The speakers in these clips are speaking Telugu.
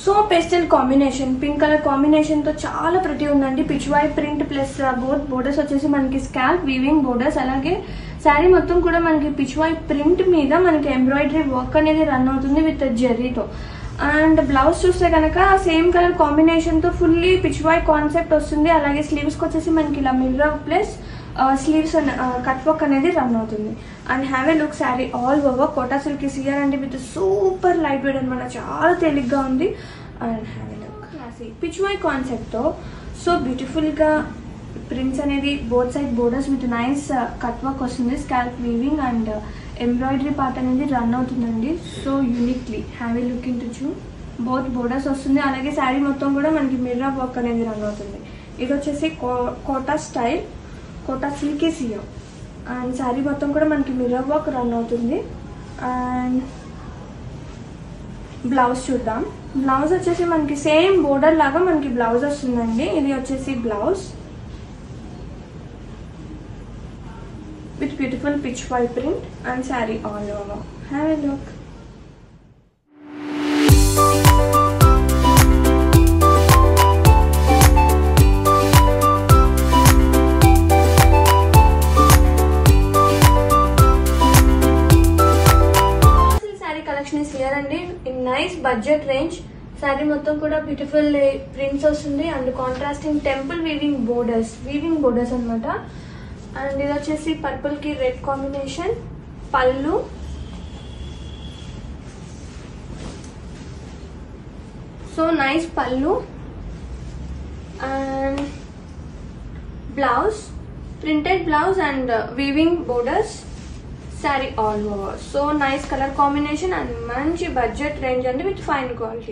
So pastel combination pink colour combination తో చాలా ప్రతి ఉందండి Pichwai print plus both borders వచ్చేసి మనకి స్కాల్ప్ వీవింగ్ బోర్డర్స్ అలాగే శారీ మొత్తం కూడా మనకి పిచ్ వై ప్రింట్ మీద మనకి ఎంబ్రాయిడరీ వర్క్ అనేది రన్ అవుతుంది విత్ జెర్రీతో అండ్ బ్లౌజ్ చూస్తే కనుక సేమ్ కలర్ కాంబినేషన్ తో ఫుల్లీ పిచ్ వై కాన్సెప్ట్ వస్తుంది అలాగే స్లీవ్స్ కి వచ్చేసి మనకి ఇలా mirror plus sleeves cut work అనేది రన్ అవుతుంది and have a look sari all over Kota silk sheer అంటే విత్ సూపర్ లైట్ వెయిట్ అనమాట చాలా తేలిగ్గా ఉంది and have a look Pichwai కాన్సెప్ట్తో సో బ్యూటిఫుల్గా ప్రింట్స్ అనేది both side borders with nice cut work వస్తుంది scallop weaving and embroidery part అనేది రన్ అవుతుందండి so uniquely have a look in to చూ బోత్ బోర్డర్స్ వస్తుంది అలాగే శారీ మొత్తం కూడా మనకి మిర్రర్ వర్క్ అనేది రన్ అవుతుంది ఇది వచ్చేసి కో కోటా స్టైల్ కోటా సిల్కీ సియో అండ్ శారీ మొత్తం కూడా మనకి మిర్రర్ వర్క్ రన్ అవుతుంది అండ్ బ్లౌజ్ చూద్దాం బ్లౌజ్ వచ్చేసి మనకి సేమ్ బోర్డర్ లాగా మనకి బ్లౌజ్ వస్తుందండి ఇది వచ్చేసి blouse with beautiful Pichwai print and sari all over have a look sari collection is here అండి in nice budget range sari మొత్తం కూడా బ్యూటిఫుల్ ప్రింట్స్ వస్తుంది and contrasting temple weaving borders weaving borders అన్నమాట అండ్ ఇది వచ్చేసి పర్పుల్ కి రెడ్ కాంబినేషన్ పళ్ళు సో నైస్ పళ్ళు and blouse printed blouse and weaving borders sari all over so nice colour combination and మంచి బడ్జెట్ రేంజ్ అండి with fine quality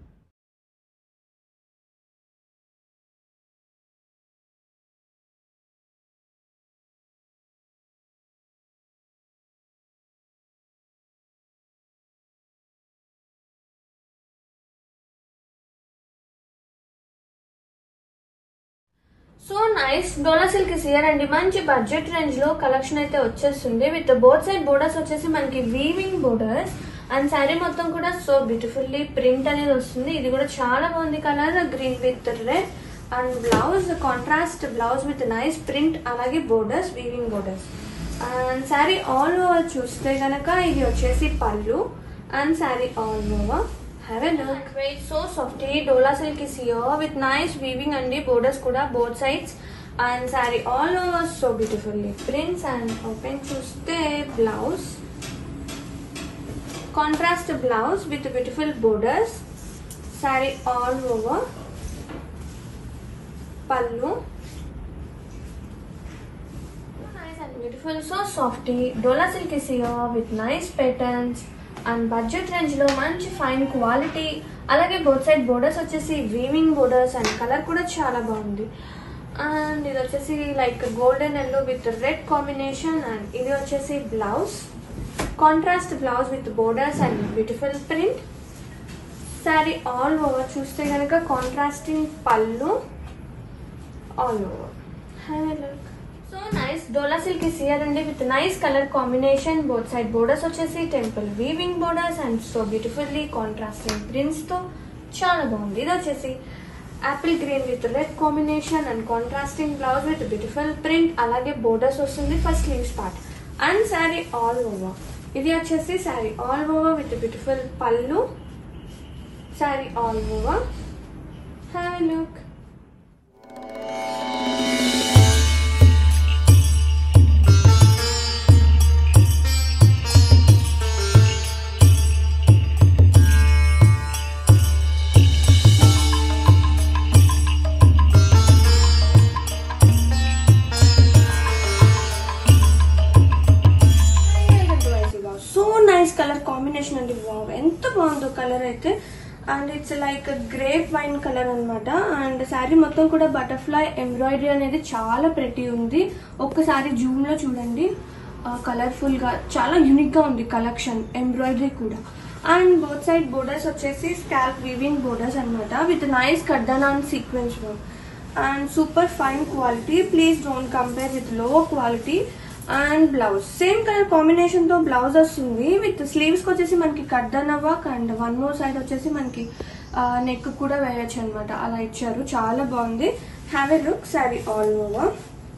so nice dola silk here అండి మంచి బడ్జెట్ రేంజ్ లో కలెక్షన్ అయితే వచ్చేస్తుంది విత్ బోత్ సైడ్ బోర్డర్స్ వచ్చేసి మనకి వీవింగ్ బోర్డర్స్ అండ్ శారీ మొత్తం కూడా సో బ్యూటిఫుల్లీ ప్రింట్ అనేది వస్తుంది ఇది కూడా చాలా బాగుంది colour green with red and blouse contrast blouse with nice print అలాగే borders weaving borders and sari all over చూస్తే గనక ఇది వచ్చేసి pallu and sari all over have a look weight so soft dola silk is here with nice weaving అండి బోర్డర్స్ కూడా both sides and sari all over so beautifully prints and open చూస్తే blouse contrast blouse with beautiful borders sari all over పళ్ళు nice and beautiful so softy dola silk is here with nice patterns and budget range లో మంచి ఫైన్ క్వాలిటీ అలాగే బోత్ సైడ్ బోర్డర్స్ వచ్చేసి వీవింగ్ బోర్డర్స్ అండ్ కలర్ కూడా చాలా బాగుంది అండ్ ఇది వచ్చేసి like golden yellow with red combination and ఇది వచ్చేసి blouse contrast blouse with borders and beautiful print sari all over చూస్తే కనుక contrasting pallu all over have a look so nice dola silk is here అండి with nice colour combination both side borders వచ్చేసి temple weaving borders and so beautifully contrasting prints తో చాలా బాగుంది ఇది వచ్చేసి apple green with red combination and contrasting blouse with beautiful print అలాగే బోర్డర్స్ వస్తుంది first sleeves part and sari all over ఇది వచ్చేసి sari all over with beautiful pallu sari all over have look so nice colour combination అండి వావ్ ఎంత బాగుందో కలర్ అయితే and it's like grape wine colour అన్నమాట అండ్ శారీ మొత్తం కూడా బటర్ఫ్లై ఎంబ్రాయిడరీ అనేది చాలా ప్రెటీ ఉంది ఒక్కసారి జూమ్ లో చూడండి కలర్ఫుల్ గా చాలా యూనిక్ గా ఉంది కలెక్షన్ ఎంబ్రాయిడరీ కూడా అండ్ బోత్ సైడ్ బోర్డర్స్ వచ్చేసి స్కాల్ప్ వీవింగ్ బోర్డర్స్ అన్నమాట with nice kardana and sequence work and super fine quality please don't compare with low quality and blouse same colour combination తో బ్లౌజ్ వస్తుంది విత్ స్లీవ్స్ కి వచ్చేసి మనకి kardana work and one more side వచ్చేసి మనకి నెక్ కూడా వేయొచ్చు అనమాట అలా ఇచ్చారు చాలా బాగుంది have a look sari all over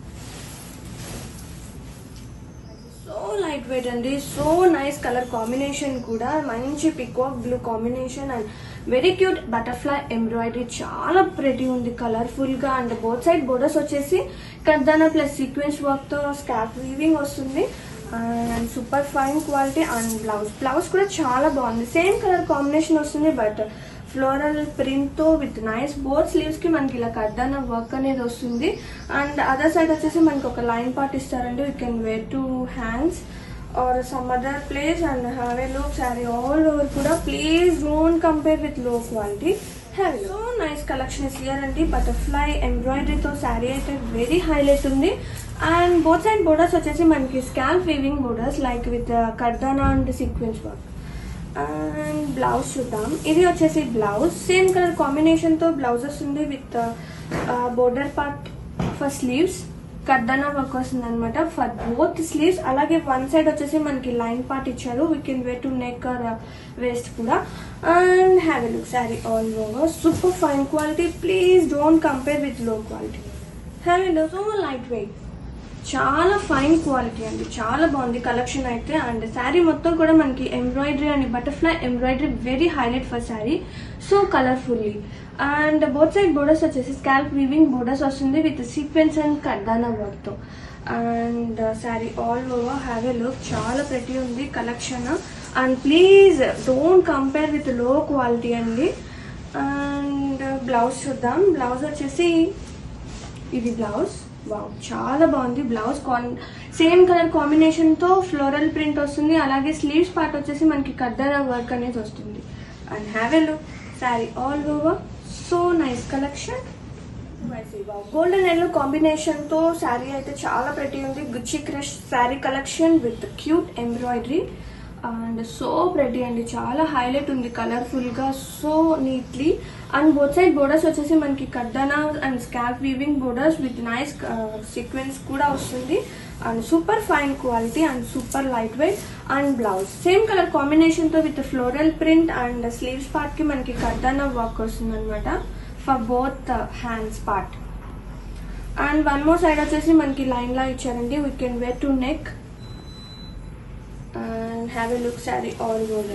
so light weight అండి సో నైస్ కలర్ కాంబినేషన్ కూడా మంచి peacock blue combination and very cute butterfly embroidery చాలా ప్రెటీ ఉంది కలర్ఫుల్ గా అండ్ బోత్ సైడ్ బోర్డర్స్ వచ్చేసి కర్దానా ప్లస్ సీక్వెన్స్ వర్క్ తో స్కాప్ వీవింగ్ వస్తుంది and super fine quality and blouse blouse కూడా చాలా బాగుంది సేమ్ కలర్ కాంబినేషన్ వస్తుంది బట్ ఫ్లోరల్ ప్రింట్ తో విత్ నైస్ బోత్ స్లీవ్స్ కి మనకి ఇలా కడ్డాన వర్క్ అనేది వస్తుంది అండ్ అదర్ సైడ్ వచ్చేసి మనకి ఒక లైన్ పార్ట్ ఇస్తారండి you can wear to hands or some other place and have a look sari all over కూడా please don't compare with low quality have so nice collection is here అండి బటర్ఫ్లై ఎంబ్రాయిడరీతో శారీ అయితే వెరీ హైలైట్ ఉంది అండ్ బోత్ సైడ్ బోర్డర్స్ వచ్చేసి మనకి scallop weaving borders like with kardana and sequence work and blouse చూద్దాం ఇది వచ్చేసి బ్లౌజ్ సేమ్ కలర్ కాంబినేషన్ తో బ్లౌజ్ వస్తుంది with border part for sleeves kardana work వస్తుంది అనమాట ఫర్ బోత్ స్లీవ్స్ అలాగే వన్ సైడ్ వచ్చేసి మనకి లైన్ పార్ట్ ఇచ్చారు we can wear to neck or waist కూడా and have a look sari all over super fine quality please don't compare with low quality have a look so light weight చాలా ఫైన్ క్వాలిటీ అండి చాలా బాగుంది కలెక్షన్ అయితే అండ్ శారీ మొత్తం కూడా మనకి embroidery and butterfly embroidery very highlight for sari so colourfully and both side borders వచ్చేసి స్కాల్ప్ వీవింగ్ బోర్డర్స్ వస్తుంది విత్ సీక్వెన్స్ అండ్ కర్దానా వర్క్తో and sari all over have a look చాలా ప్రతి ఉంది collection and please don't compare with low quality అండి అండ్ బ్లౌజ్ చూద్దాం బ్లౌజ్ వచ్చేసి ఇది బ్లౌజ్ వావ్ చాలా బాగుంది బ్లౌజ్ కాన్ సేమ్ కలర్ కాంబినేషన్ తో ఫ్లోరల్ ప్రింట్ వస్తుంది అలాగే స్లీవ్స్ పార్ట్ వచ్చేసి మనకి కద్దర వర్క్ అనేది వస్తుంది and have a look sari all over so nice collection golden yellow combination తో శారీ అయితే చాలా ప్రతి ఉంది Gucci crush sari collection with cute embroidery and so pretty అండి చాలా హైలైట్ ఉంది కలర్ఫుల్ గా so neatly and both side borders వచ్చేసి మనకి kardana and scallop weaving borders with nice sequence కూడా వస్తుంది and super fine quality and super light weight and blouse same colour combination తో with floral print and sleeves part కి మనకి కడ్డానా వర్క్ వస్తుంది అనమాట for both hands part and one more side వచ్చేసి మనకి లైన్ లా ఇచ్చారండి we can wear to neck and have a look saree all over.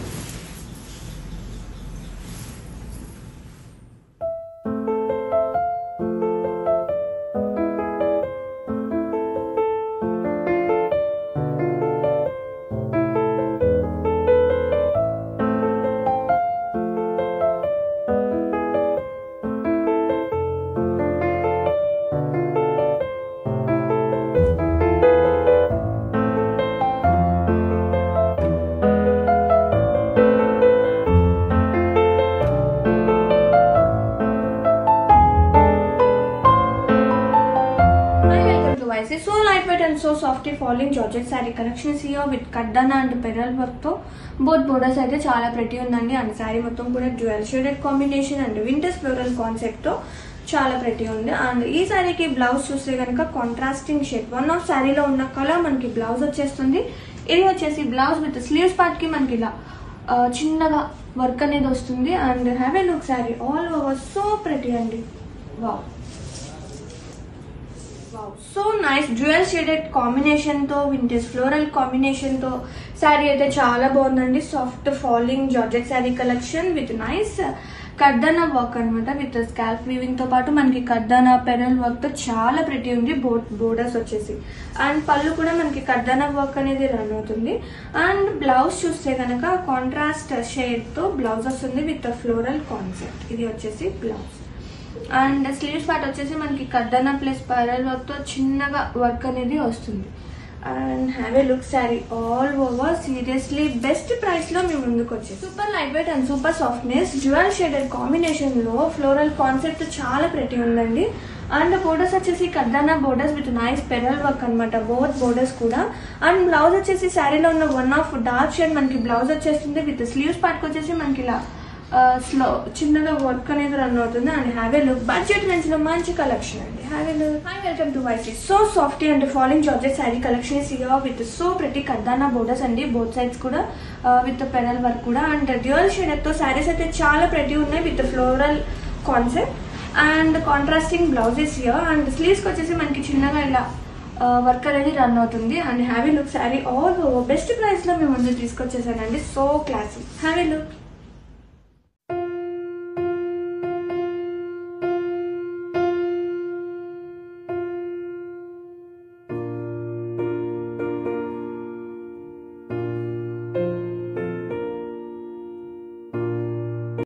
Hi, welcome to YC. So lightweight and so softly falling Georgette saree collection is here with kardana and pearl work తో బోత్ బోర్డర్స్ అయితే చాలా ప్రతి ఉందండి అండ్ శారీ మొత్తం కూడా dual shaded combination and vintage floral concept తో చాలా ప్రతి ఉంది అండ్ ఈ శారీకి బ్లౌజ్ చూస్తే కనుక కాంట్రాస్టింగ్ షేడ్ వన్ ఆఫ్ శారీలో ఉన్న కలర్ మనకి బ్లౌజ్ వచ్చేస్తుంది ఇది వచ్చేసి బ్లౌజ్ విత్ స్లీవ్స్ పార్ట్ కి మనకి ఇలా ఆ, చిన్నగా వర్క్ అనేది వస్తుంది and have a look sari all over so pretty అండి wow so nice dual shaded combination తో వింటేజ్ ఫ్లోరల్ కాంబినేషన్ తో శారీ అయితే చాలా బాగుందండి soft falling georgette sari collection with nice kardana work అన్నమాట విత్ స్కాల్ప్ వీవింగ్ తో పాటు మనకి కర్దానా పెరల్ వర్క్ తో చాలా ప్రతి ఉంది బోర్డర్స్ వచ్చేసి అండ్ పళ్ళు కూడా మనకి కర్దానా వర్క్ అనేది రన్ అవుతుంది అండ్ బ్లౌజ్ చూస్తే కనుక కాంట్రాస్ట్ షేడ్ తో బ్లౌజ్ వస్తుంది విత్ ఫ్లోరల్ కాన్సెప్ట్ ఇది వచ్చేసి బ్లౌజ్ అండ్ స్లీవ్స్ పార్ట్ వచ్చేసి మనకి కడ్డన ప్లస్ పైరల్ వర్క్ తో చిన్నగా వర్క్ అనేది వస్తుంది and have a look sari all over seriously best price లో మేము ముందుకు వచ్చేది super light weight and super softness dual shaded combination లో ఫ్లోరల్ కాన్సెప్ట్ చాలా ప్రతి ఉందండి అండ్ బోర్డర్స్ వచ్చేసి kardana borders with nice pearl work అనమాట బోత్ బోర్డర్స్ కూడా అండ్ బ్లౌజ్ వచ్చేసి శారీలో ఉన్న వన్ ఆఫ్ డార్క్ షేడ్ మనకి బ్లౌజ్ వచ్చేస్తుంది విత్ స్లీవ్స్ పార్ట్ వచ్చేసి మనకి ఇలా స్లో చిన్నగా వర్క్ అనేది రన్ అవుతుంది and have a look budget range లో మంచి కలెక్షన్ అండి have a look hi welcome to YC so soft and falling georgette sari collection is here with so pretty kardana borders అండి బోత్ సైడ్స్ కూడా విత్ పెనల్ వర్క్ కూడా అండ్ డ్యూయల్ షేడర్ తో శారీస్ అయితే చాలా ప్రతి ఉన్నాయి with floral concept and contrasting blouses here and స్లీవ్స్కి వచ్చేసి మనకి చిన్నగా ఇలా వర్క్ అనేది రన్ అవుతుంది and heavy look sari all best price లో మేము ముందు తీసుకొచ్చేసానండి సో క్లాసిక్ హ్యావీ లుక్